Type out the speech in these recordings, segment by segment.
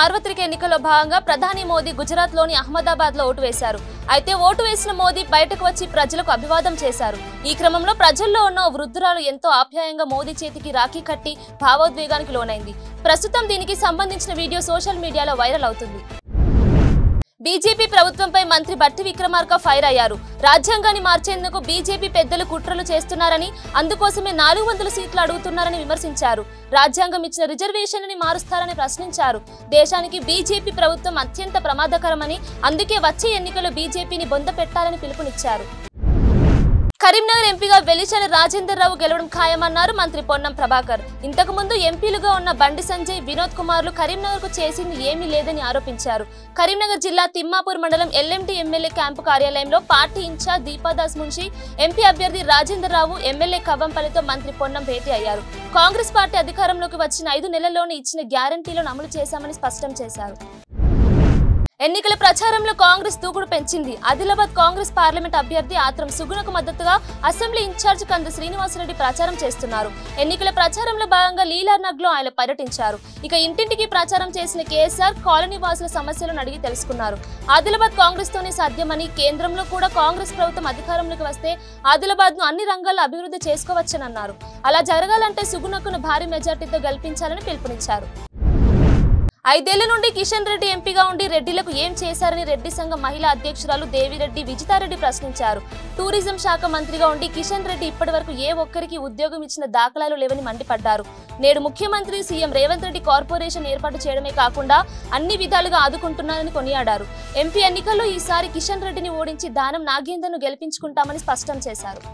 సార్వత్రిక ఎన్నికల్లో భాగంగా ప్రధాని మోదీ గుజరాత్లోని అహ్మదాబాద్ లో ఓటు వేశారు అయితే ఓటు వేసిన మోదీ బయటకు వచ్చి ప్రజలకు అభివాదం చేశారు ఈ క్రమంలో ప్రజల్లో ఉన్న ఓ వృద్ధురాలు ఎంతో ఆప్యాయంగా మోదీ చేతికి రాఖీ కట్టి భావోద్వేగానికి లోనైంది ప్రస్తుతం దీనికి సంబంధించిన వీడియో సోషల్ మీడియాలో వైరల్ అవుతుంది బీజేపీ ప్రభుత్వంపై మంత్రి బట్టి విక్రమార్క ఫైర్ అయ్యారు రాజ్యాంగాన్ని మార్చేందుకు బీజేపీ పెద్దలు కుట్రలు చేస్తున్నారని అందుకోసమే నాలుగు వందల సీట్లు అడుగుతున్నారని విమర్శించారు రాజ్యాంగం ఇచ్చిన రిజర్వేషన్లని మారుస్తారని ప్రశ్నించారు దేశానికి బీజేపీ ప్రభుత్వం అత్యంత ప్రమాదకరమని అందుకే వచ్చే ఎన్నికల్లో బీజేపీని బొంద పెట్టాలని పిలుపునిచ్చారు కరీంనగర్ ఎంపీగా వెలిశాల రాజేందర్ రావు గెలవడం ఖాయమన్నారు మంత్రి పొన్నం ప్రభాకర్ ఇంతకు ముందు ఎంపీలుగా ఉన్న బండి సంజయ్ వినోద్ కుమార్లు కరీంనగర్ కు చేసింది ఏమీ లేదని ఆరోపించారు కరీంనగర్ జిల్లా తిమ్మాపూర్ మండలం ఎల్ఎండి ఎమ్మెల్యే క్యాంపు కార్యాలయంలో party incharge Deepadas Munshi MP అభ్యర్థి రాజేందర్ రావు ఎమ్మెల్యే కవ్వంపల్లితో మంత్రి పొన్నం భేటీ అయ్యారు కాంగ్రెస్ పార్టీ అధికారంలోకి వచ్చిన ఐదు నెలల్లోనే ఇచ్చిన గ్యారంటీలను అమలు చేశామని స్పష్టం చేశారు ఎన్నికల ప్రచారంలో కాంగ్రెస్ దూకుడు పెంచింది ఆదిలాబాద్ కాంగ్రెస్ పార్లమెంట్ అభ్యర్థి ఆత్రం సుగుణకు మద్దతుగా అసెంబ్లీ ఇన్ఛార్జ్ కంద శ్రీనివాసరెడ్డి ప్రచారం చేస్తున్నారు ఎన్నికల ప్రచారంలో భాగంగా లీలార్నగ్ లో ఆయన పర్యటించారు ఇక ఇంటింటికి ప్రచారం చేసిన కేఎస్ఆర్ కాలనీ వాసుల సమస్యలను అడిగి తెలుసుకున్నారు ఆదిలాబాద్ కాంగ్రెస్ తోనే సాధ్యమని కేంద్రంలో కూడా కాంగ్రెస్ ప్రభుత్వం అధికారంలోకి వస్తే ఆదిలాబాద్ ను అన్ని రంగాల్లో అభివృద్ధి చేసుకోవచ్చని అన్నారు అలా జరగాలంటే సుగుణకును భారీ మెజార్టీతో గెలిపించాలని పిలుపునిచ్చారు ఐదేళ్ల నుండి కిషన్ రెడ్డి ఎంపీగా ఉండి రెడ్డిలకు ఏం చేశారని రెడ్డి సంఘం మహిళా అధ్యక్షురాలు దేవిరెడ్డి విజితారెడ్డి ప్రశ్నించారు టూరిజం శాఖ మంత్రిగా ఉండి కిషన్ రెడ్డి ఇప్పటి వరకు ఏ ఒక్కరికి ఉద్యోగం ఇచ్చిన దాఖలాలు లేవని మండిపడ్డారు నేడు ముఖ్యమంత్రి సీఎం రేవంత్ రెడ్డి కార్పొరేషన్ ఏర్పాటు చేయడమే కాకుండా అన్ని విధాలుగా ఆదుకుంటున్నారని కొనియాడారు ఎంపీ ఎన్నికల్లో ఈసారి కిషన్ రెడ్డిని ఓడించి దానం నాగేందర్ను గెలిపించుకుంటామని స్పష్టం చేశారు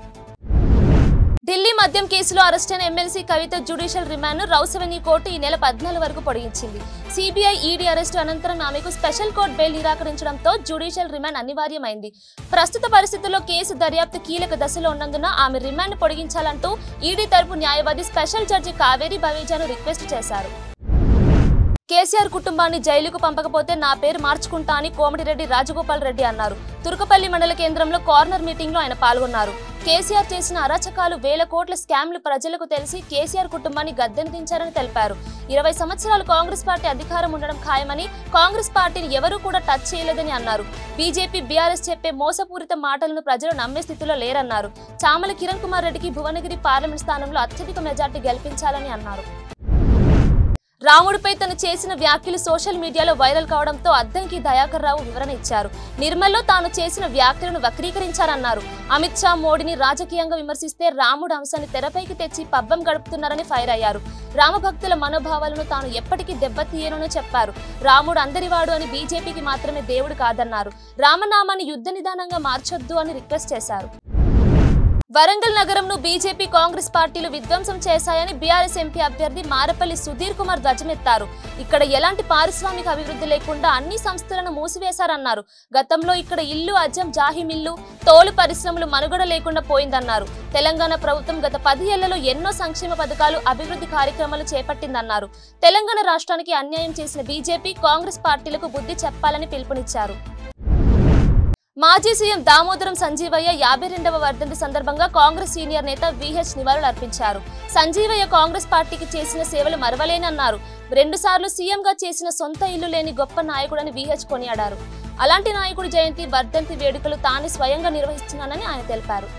ఢిల్లీ మద్యం కేసులో అరెస్టైన MLC Kavitha judicial remand Rouse Avenue court ఈ నెల పద్నాలుగు వరకు పొడిగించింది సిబిఐ ఈడీ అరెస్టు అనంతరం ఆమెకు స్పెషల్ కోర్టు బెయిల్ నిరాకరించడంతో జ్యుడిషియల్ రిమాండ్ అనివార్యమైంది ప్రస్తుత పరిస్థితుల్లో కేసు దర్యాప్తు కీలక దశలో ఉన్నందున ఆమె రిమాండ్ పొడిగించాలంటూ ఈడీ తరపు న్యాయవాది స్పెషల్ జడ్జి కావేరి బవేజాను రిక్వెస్ట్ చేశారు కేసీఆర్ కుటుంబాన్ని జైలుకు పంపకపోతే నా పేరు మార్చుకుంటా అని కోమటిరెడ్డి రాజగోపాల్ రెడ్డి అన్నారు తుర్కపల్లి మండల కేంద్రంలో కార్నర్ మీటింగ్ లో ఆయన పాల్గొన్నారు కేసీఆర్ చేసిన అరాచకాలు వేల కోట్ల స్కామ్లు ప్రజలకు తెలిసి కేసీఆర్ కుటుంబాన్ని గద్దెదించారని తెలిపారు ఇరవై సంవత్సరాలు కాంగ్రెస్ పార్టీ అధికారం ఉండడం ఖాయమని కాంగ్రెస్ పార్టీని ఎవరూ కూడా టచ్ చేయలేదని అన్నారు బీజేపీ బీఆర్ఎస్ చెప్పే మోసపూరిత మాటలను ప్రజలు నమ్మే స్థితిలో లేరన్నారు చామల కిరణ్ కుమార్ రెడ్డికి భువనగిరి పార్లమెంట్ స్థానంలో అత్యధిక మెజార్టీ గెలిపించాలని అన్నారు రాముడిపై తను చేసిన వ్యాఖ్యలు సోషల్ మీడియాలో వైరల్ కావడంతో అద్దంకి దయాకర్ రావు వివరణ ఇచ్చారు నిర్మల్లో తాను చేసిన వ్యాఖ్యలను వక్రీకరించారన్నారు అమిత్ షా మోడీని రాజకీయంగా విమర్శిస్తే రాముడు అంశాన్ని తెరపైకి తెచ్చి పబ్బం గడుపుతున్నారని ఫైర్ అయ్యారు రామభక్తుల మనోభావాలను తాను ఎప్పటికీ దెబ్బతీయనని చెప్పారు రాముడు అందరివాడు అని బీజేపీకి మాత్రమే దేవుడు కాదన్నారు రామనామాన్ని యుద్ధ నిదానంగా మార్చొద్దు అని రిక్వెస్ట్ చేశారు వరంగల్ నగరంను బీజేపీ కాంగ్రెస్ పార్టీలు విధ్వంసం చేశాయని బీఆర్ఎస్ ఎంపీ అభ్యర్థి మారపల్లి సుధీర్ కుమార్ ధ్వజమెత్తారు ఇక్కడ ఎలాంటి పారిశ్రామిక అభివృద్ధి లేకుండా అన్ని సంస్థలను మూసివేశారన్నారు గతంలో ఇక్కడ ఇల్లు అజం జాహి మిల్లు తోలు పరిశ్రమలు మనుగడ లేకుండా పోయిందన్నారు తెలంగాణ ప్రభుత్వం గత పది ఏళ్లలో ఎన్నో సంక్షేమ పథకాలు అభివృద్ధి కార్యక్రమాలు చేపట్టిందన్నారు తెలంగాణ రాష్ట్రానికి అన్యాయం చేసిన బీజేపీ కాంగ్రెస్ పార్టీలకు బుద్ధి చెప్పాలని పిలుపునిచ్చారు మాజీ సీఎం దామోదరం సంజీవయ్య యాభై రెండవ వర్ధంతి సందర్భంగా కాంగ్రెస్ సీనియర్ నేత విహెచ్ నివాళులు అర్పించారు సంజీవయ్య కాంగ్రెస్ పార్టీకి చేసిన సేవలు మరవలేనన్నారు రెండుసార్లు సీఎంగా చేసిన సొంత ఇల్లు లేని గొప్ప నాయకుడని విహెచ్ కొనియాడారు అలాంటి నాయకుడి జయంతి వర్ధంతి వేడుకలు తానే స్వయంగా నిర్వహిస్తున్నానని ఆయన తెలిపారు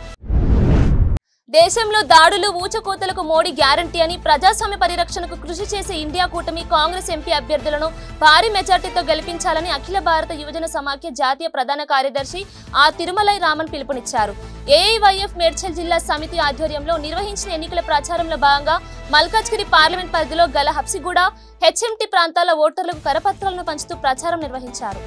దేశంలో దాడులు ఊచకోతలకు మోడీ గ్యారంటీ అని ప్రజాస్వామ్య పరిరక్షణకు కృషి చేసే ఇండియా కూటమి కాంగ్రెస్ ఎంపీ అభ్యర్థులను భారీ మెజార్టీతో గెలిపించాలని అఖిల భారత యువజన సమాఖ్య జాతీయ ప్రధాన కార్యదర్శి ఆ తిరుమలై రామన్ పిలుపునిచ్చారు ఏఐవైఎఫ్ మేడ్చల్ జిల్లా సమితి ఆధ్వర్యంలో నిర్వహించిన ఎన్నికల ప్రచారంలో భాగంగా మల్కాజ్గిరి పార్లమెంట్ పరిధిలో గల హబ్సిగూడ హెచ్ఎంటీ ప్రాంతాల ఓటర్లకు కరపత్రాలను పంచుతూ ప్రచారం నిర్వహించారు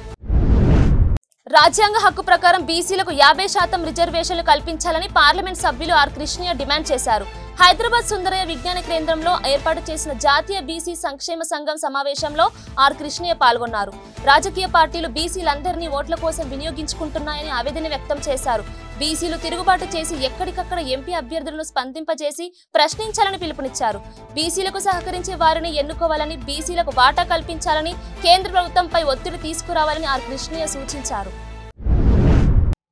రాజ్యాంగ హక్కు ప్రకారం బీసీలకు యాభై శాతం రిజర్వేషన్లు కల్పించాలని పార్లమెంట్ సభ్యులు ఆర్ కృష్ణయ్య డిమాండ్ చేశారు హైదరాబాద్ సుందరయ్య విజ్ఞాన కేంద్రంలో ఏర్పాటు చేసిన జాతీయ బీసీ సంక్షేమ సంఘం సమావేశంలో ఆర్ కృష్ణయ్య పాల్గొన్నారు రాజకీయ పార్టీలు బీసీలందరినీ ఓట్ల కోసం వినియోగించుకుంటున్నాయని ఆవేదన వ్యక్తం చేశారు బీసీలు తిరుగుబాటు చేసి ఎక్కడికక్కడ ఎంపీ అభ్యర్థులను స్పందింపజేసి ప్రశ్నించాలని పిలుపునిచ్చారు బీసీలకు సహకరించే వారిని ఎన్నుకోవాలని బీసీలకు వాటా కల్పించాలని కేంద్ర ప్రభుత్వంపై ఒత్తిడి తీసుకురావాలని ఆర్ కృష్ణయ్య సూచించారు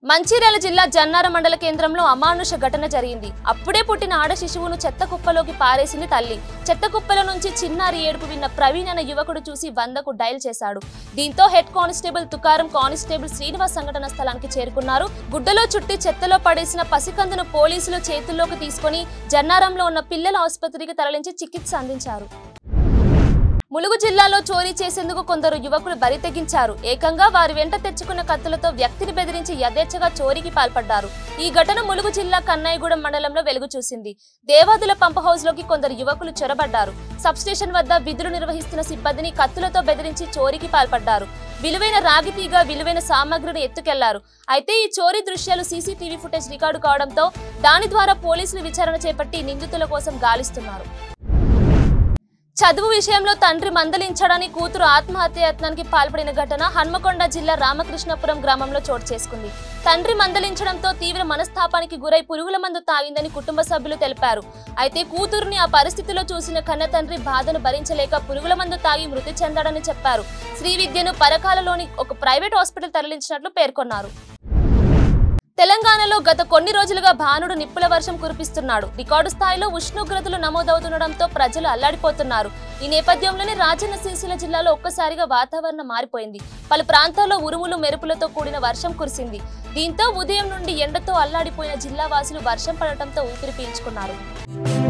మంచిర్యాల జిల్లా జన్నార మండల కేంద్రంలో అమానుష ఘటన జరిగింది అప్పుడే పుట్టిన ఆడ శిశువును చెత్త కుప్పలోకి పారేసింది తల్లి చెత్త కుప్పల నుంచి చిన్నారి ఏడుపు విన్న ప్రవీణ్ అనే యువకుడు చూసి వందకు డయల్ చేశాడు దీంతో head constable Tukaram constable Srinivas సంఘటన స్థలానికి చేరుకున్నారు గుడ్డలో చుట్టి చెత్తలో పడేసిన పసికందును పోలీసులు చేతుల్లోకి తీసుకొని జన్నారంలో ఉన్న పిల్లల ఆసుపత్రికి తరలించి చికిత్స అందించారు ములుగు జిల్లాలో చోరీ చేసేందుకు కొందరు యువకులు బరి తెగించారు ఏకంగా వారి వెంట తెచ్చుకున్న కత్తులతో వ్యక్తిని బెదిరించి యథేచ్ఛగా చోరీకి పాల్పడ్డారు ఈ ఘటన ములుగు జిల్లా కన్నయ్యగూడెం మండలంలో వెలుగు చూసింది దేవాదుల పంప్ హౌస్ లోకి కొందరు యువకులు చొరబడ్డారు సబ్స్టేషన్ వద్ద విధులు నిర్వహిస్తున్న సిబ్బందిని కత్తులతో బెదిరించి చోరీకి పాల్పడ్డారు విలువైన రాగితీగ విలువైన సామాగ్రిని ఎత్తుకెళ్లారు అయితే ఈ చోరీ దృశ్యాలు సీసీటీవీ ఫుటేజ్ రికార్డు కావడంతో దాని ద్వారా పోలీసులు విచారణ చేపట్టి నిందితుల కోసం గాలిస్తున్నారు చదువు విషయంలో తండ్రి మందలించడాని కూతురు ఆత్మహత్య యత్నానికి పాల్పడిన ఘటన హన్మకొండ జిల్లా రామకృష్ణపురం గ్రామంలో చోటు చేసుకుంది తండ్రి మందలించడంతో తీవ్ర మనస్తాపానికి గురై పురుగుల మందు తాగిందని కుటుంబ సభ్యులు తెలిపారు అయితే కూతురుని ఆ పరిస్థితిలో చూసిన కన్న తండ్రి బాధను భరించలేక పురుగుల మందు తాగి మృతి చెందాడని చెప్పారు శ్రీ విద్యను పరకాలలోని ఒక ప్రైవేట్ హాస్పిటల్ తరలించినట్లు పేర్కొన్నారు తెలంగాణలో గత కొన్ని రోజులుగా భానుడు నిప్పుల వర్షం కురిపిస్తున్నాడు రికార్డు స్థాయిలో ఉష్ణోగ్రతలు నమోదవుతుండడంతో ప్రజలు అల్లాడిపోతున్నారు ఈ నేపథ్యంలోనే రాజన్న సిరిసిల్ల జిల్లాలో ఒక్కసారిగా వాతావరణం మారిపోయింది పలు ప్రాంతాల్లో ఉరుములు మెరుపులతో కూడిన వర్షం కురిసింది దీంతో ఉదయం నుండి ఎండతో అల్లాడిపోయిన జిల్లా వాసులు వర్షం పడటంతో ఊపిరి పీల్చుకున్నారు